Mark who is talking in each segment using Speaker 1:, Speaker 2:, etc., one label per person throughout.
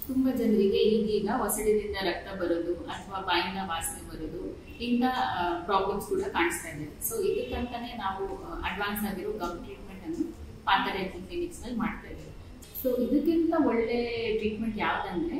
Speaker 1: ತುಂಬಾ ಜನರಿಗೆ ಈಗೀಗ ಹೊಸಡಿನಿಂದ ರಕ್ತ ಬರೋದು ಅಥವಾ ಬಾಯಿಂದ ವಾಸನೆ ಬರೋದು ಇಂಥ ಪ್ರಾಬ್ಲಮ್ಸ್ ಕೂಡ ಕಾಣಿಸ್ತಾ ಇದೆ ಸೊ ಇದಕ್ಕಂತಾನೆ ನಾವು ಅಡ್ವಾನ್ಸ್ ಆಗಿರೋ ಗಮ್ ಟ್ರೀಟ್ಮೆಂಟ್ ಅನ್ನು ಪಾತರೇಂಜಿ ಕ್ಲಿನಿಕ್ಸ್ ನಲ್ಲಿ ಮಾಡ್ತಾ ಇದ್ದೀವಿ ಸೊ ಇದಕ್ಕಿಂತ ಒಳ್ಳೆ ಟ್ರೀಟ್ಮೆಂಟ್ ಯಾವ್ದಂದ್ರೆ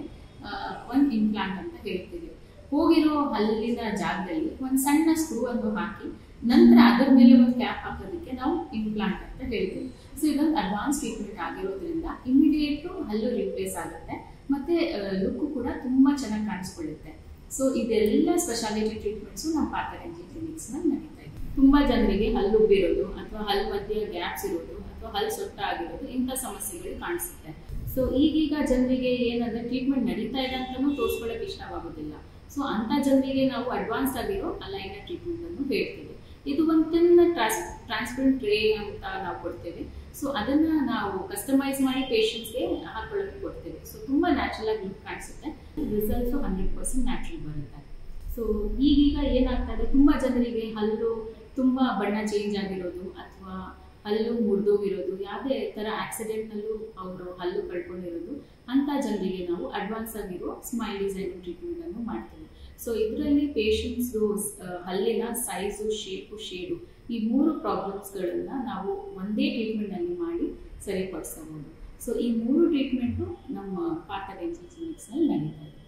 Speaker 1: ಒಂದು ಇಂಪ್ಲಾಂಟ್ ಅಂತ ಹೇಳ್ತೀವಿ ಹೋಗಿರೋ ಹಲ್ಲಿನ ಜಾಗದಲ್ಲಿ ಒಂದು ಸಣ್ಣ ಸ್ಕ್ರೂ ಅನ್ನು ಹಾಕಿ ನಂತರ ಅದರ ಮೇಲೆ ಒಂದು ಕ್ಯಾಪ್ ಹಾಕೋದಕ್ಕೆ ನಾವು ಇಂಪ್ಲಾಂಟ್ ಅಂತ ಹೇಳ್ತೀವಿ ಸೊ ಇದೊಂದು ಅಡ್ವಾನ್ಸ್ ಟ್ರೀಟ್ಮೆಂಟ್ ಆಗಿರೋದ್ರಿಂದ ಇಮಿಡಿಯೇಟ್ ಹಲ್ಲು ರಿಪ್ಲೇಸ್ ಆಗುತ್ತೆ ಮತ್ತೆ ಲುಕ್ ಕೂಡ ತುಂಬಾ ಚೆನ್ನಾಗಿ ಕಾಣಿಸ್ಕೊಳ್ಳುತ್ತೆ ಸೊ ಇದೆಲ್ಲ ಸ್ಪೆಷಾಲಿಟಿ ಟ್ರೀಟ್ಮೆಂಟ್ಸು ನಮ್ಮ ಪಾತರಂಜಿ ಕ್ಲಿನಿಕ್ಸ್ ನಲ್ಲಿ ನಡೀತಾ ಇದೆ ತುಂಬಾ ಜನರಿಗೆ ಹಲ್ಲು ಉಬ್ಬಿರೋದು ಅಥವಾ ಹಲ್ಲು ಮಧ್ಯೆ ಗ್ಯಾಪ್ಸ್ ಇರೋದು ಅಥವಾ ಹಲ್ಲು ಸೊಟ್ಟ ಆಗಿರೋದು ಇಂಥ ಸಮಸ್ಯೆಗಳು ಕಾಣಿಸುತ್ತೆ ಸೊ ಈಗೀಗ ಜನರಿಗೆ ಏನಂದ್ರೆ ಟ್ರೀಟ್ಮೆಂಟ್ ನಡೀತಾ ಇದೆ ಅಂತಾನೂ ತೋರಿಸ್ಕೊಳ್ಳೋಕೆ ಇಷ್ಟವಾಗೋದಿಲ್ಲ ಸೊ ಅಂತ ಜನರಿಗೆ ನಾವು ಅಡ್ವಾನ್ಸ್ ಆಗಿರೋ ಅಲೈನರ್ ಟ್ರೀಟ್ಮೆಂಟ್ ಅನ್ನು ಹೇಳ್ತೀವಿ ಇದು ಒಂದು ತಿನ್ನ ಟ್ರಾನ್ಸ್ ಟ್ರಾನ್ಸ್ಪರೆಂಟ್ ಟ್ರೇ ಅಂತ ನಾವು ಕೊಡ್ತೇವೆ ಸೊ ಅದನ್ನ ನಾವು ಕಸ್ಟಮೈಸ್ ಮಾಡಿ ಪೇಷಂಟ್ಸ್ಗೆ ಹಾಕೊಳ್ಳೋಕೆ ಕೊಡ್ತೇವೆ ಸೊ ತುಂಬಾ ನ್ಯಾಚುರಲ್ ಆಗಿ ಲುಕ್ ಕಾಣಿಸುತ್ತೆ ರಿಸಲ್ಟ್ಸು ಹಂಡ್ರೆಡ್ ಪರ್ಸೆಂಟ್ ನ್ಯಾಚುರಲ್ ಬರುತ್ತೆ ಸೊ ಈಗೀಗ ಏನಾಗ್ತಾ ಇದೆ ತುಂಬಾ ಜನರಿಗೆ ಹಲ್ಲು ತುಂಬಾ ಬಣ್ಣ ಚೇಂಜ್ ಆಗಿರೋದು ಅಥವಾ ಹಲ್ಲು ಮುರಿದೋಗಿರೋದು ಯಾವುದೇ ಥರ ಆಕ್ಸಿಡೆಂಟ್ನಲ್ಲೂ ಅವರು ಹಲ್ಲು ಕಳ್ಕೊಂಡಿರೋದು ಅಂಥ ಜನರಿಗೆ ನಾವು ಅಡ್ವಾನ್ಸ್ ಆಗಿರೋ ಸ್ಮೈಲ್ ಡಿಸೈನ್ ಟ್ರೀಟ್ಮೆಂಟ್ ಅನ್ನು ಮಾಡ್ತೀವಿ ಸೊ ಇದರಲ್ಲಿ ಪೇಷಂಟ್ಸ್ದು ಹಲ್ಲಿನ ಸೈಜು ಶೇಪು ಶೇಡು ಈ ಮೂರು ಪ್ರಾಬ್ಲಮ್ಸ್ಗಳನ್ನ ನಾವು ಒಂದೇ ಟ್ರೀಟ್ಮೆಂಟ್ನಲ್ಲಿ ಮಾಡಿ ಸರಿಪಡಿಸಬಹುದು ಸೊ ಈ ಮೂರು ಟ್ರೀಟ್ಮೆಂಟು ನಮ್ಮ ಪಾತರೇಂಜಿ ಕ್ಲಿನಿಕ್ಸ್ನಲ್ಲಿ ನಡೀತಾ ಇದೆ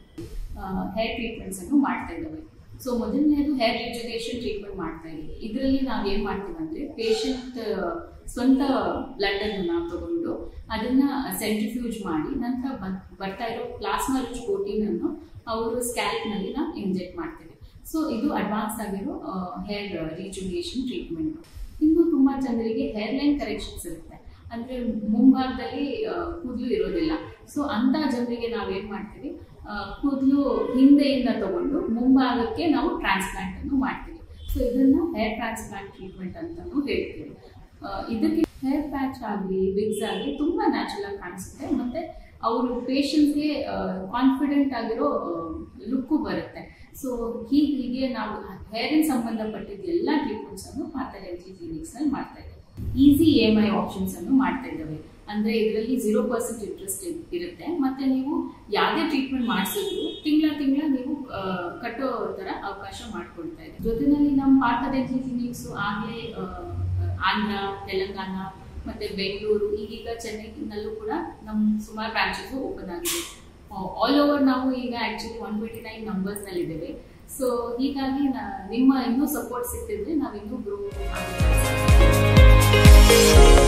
Speaker 1: ಹೇರ್ ಟ್ರೀಟ್ಮೆಂಟ್ಸ್ ಅನ್ನು ಮಾಡ್ತಾ ಇದ್ದಾವೆ ಸೊ ಮೊದಲನೇದು ಹೇರ್ ರಿಜುಗೇಷನ್ ಟ್ರೀಟ್ಮೆಂಟ್ ಮಾಡ್ತಾ ಇದ್ದೀವಿ ಇದರಲ್ಲಿ ನಾವು ಏನು ಮಾಡ್ತೀವಿ ಅಂದರೆ ಪೇಷಂಟ್ ಸ್ವಂತ ಬ್ಲಡ್ ಅನ್ನು ನಾವು ತಗೊಂಡು ಅದನ್ನ ಸೆಂಟ್ರಿಫ್ಯೂಜ್ ಮಾಡಿ ನಂತರ ಬರ್ತಾ ಇರೋ ಪ್ಲಾಸ್ಮಾ ರಿಚ್ ಪ್ರೋಟೀನ್ ಅನ್ನು ಅವರು ಸ್ಕ್ಯಾಲ್ಪ್ ನಲ್ಲಿ ನಾವು ಇಂಜೆಕ್ಟ್ ಮಾಡ್ತೀವಿ ಸೊ ಇದು ಅಡ್ವಾನ್ಸ್ ಆಗಿರೋ ಹೇರ್ ರಿಜುಗೇಷನ್ ಟ್ರೀಟ್ಮೆಂಟ್ ಇನ್ನು ತುಂಬಾ ಜನರಿಗೆ ಹೇರ್ ಲೈನ್ ಕರೆಕ್ಷನ್ಸ್ ಇರುತ್ತೆ ಅಂದ್ರೆ ಮುಂಭಾಗದಲ್ಲಿ ಕೂದಲು ಇರೋದಿಲ್ಲ ಸೊ ಅಂತ ಜನರಿಗೆ ನಾವೇನ್ ಮಾಡ್ತೀವಿ ಕೂದಲು ಹಿಂದೆಯಿಂದ ತಗೊಂಡು ಮುಂಭಾಗಕ್ಕೆ ನಾವು ಟ್ರಾನ್ಸ್ಪ್ಲಾಂಟ್ ಅನ್ನು ಮಾಡ್ತೀವಿ ಸೊ ಇದನ್ನ ಹೇರ್ ಟ್ರಾನ್ಸ್ಪ್ಲಾಂಟ್ ಟ್ರೀಟ್ಮೆಂಟ್ ಅಂತಾನು ಹೇಳ್ತೀವಿ ಇದಕ್ಕೆ ಹೇರ್ ಪ್ಯಾಚ್ ಆಗಲಿ ವಿಗ್ಸ್ ಆಗಲಿ ತುಂಬಾ ನ್ಯಾಚುರಲ್ ಆಗಿ ಕಾಣಿಸುತ್ತೆ ಮತ್ತೆ ಅವರು ಪೇಷಂಟ್ಸ್ಗೆ ಕಾನ್ಫಿಡೆಂಟ್ ಆಗಿರೋ ಲುಕ್ಕು ಬರುತ್ತೆ ಸೊ ಹೀಗೆ ಹೀಗೆ ನಾವು ಹೇರಿನ ಸಂಬಂಧಪಟ್ಟಿದ್ದ ಎಲ್ಲ ಟ್ರೀಟ್ಮೆಂಟ್ಸ್ ಅನ್ನು ಪಾತರೇಂಜಿ ಕ್ಲಿನಿಕ್ಸ್ ನಲ್ಲಿ ಮಾಡ್ತಾ ಇದ್ದೇವೆ easy E M I options ಅನ್ನು ಮಾಡ್ತಾ ಇದ್ದಾವೆ ಅಂದ್ರೆ ಇದರಲ್ಲಿ ಜೀರೋ ಪರ್ಸೆಂಟ್ ಇಂಟ್ರೆಸ್ಟ್ ಇರುತ್ತೆ ಮತ್ತೆ ನೀವು ಯಾವುದೇ ಟ್ರೀಟ್ಮೆಂಟ್ ಮಾಡಿಸಿದ್ರು ತಿಂಗಳ ತಿಂಗಳ ನೀವು ಕಟ್ಟೋ ತರ ಅವಕಾಶ ಮಾಡ್ಕೊಳ್ತಾ ಇದೆ ಜೊತೆನಲ್ಲಿ ನಮ್ಮ ಪಾತರೇಂಜಿ ಕ್ಲಿನಿಕ್ಸ್ ಆಗ್ಲೇ ಆಂಧ್ರ ತೆಲಂಗಾಣ ಮತ್ತೆ ಬೆಂಗಳೂರು ಈಗೀಗ ಚೆನ್ನೈನಲ್ಲೂ ಕೂಡ ನಮ್ಮ ಸುಮಾರು ಬ್ರಾಂಚಸ್ ಓಪನ್ ಆಗಿದೆ ಆಲ್ ಓವರ್ ನಾವು ಈಗ actually one twenty nine numbers ನಲ್ಲಿ ಇದ್ದೇವೆ ಸೊ ಹೀಗಾಗಿ ನಿಮ್ಮ ಇನ್ನೂ ಸಪೋರ್ಟ್ ಸಿಕ್ತಿದ್ರೆ ನಾವು ಇನ್ನೂ ಗ್ರೋ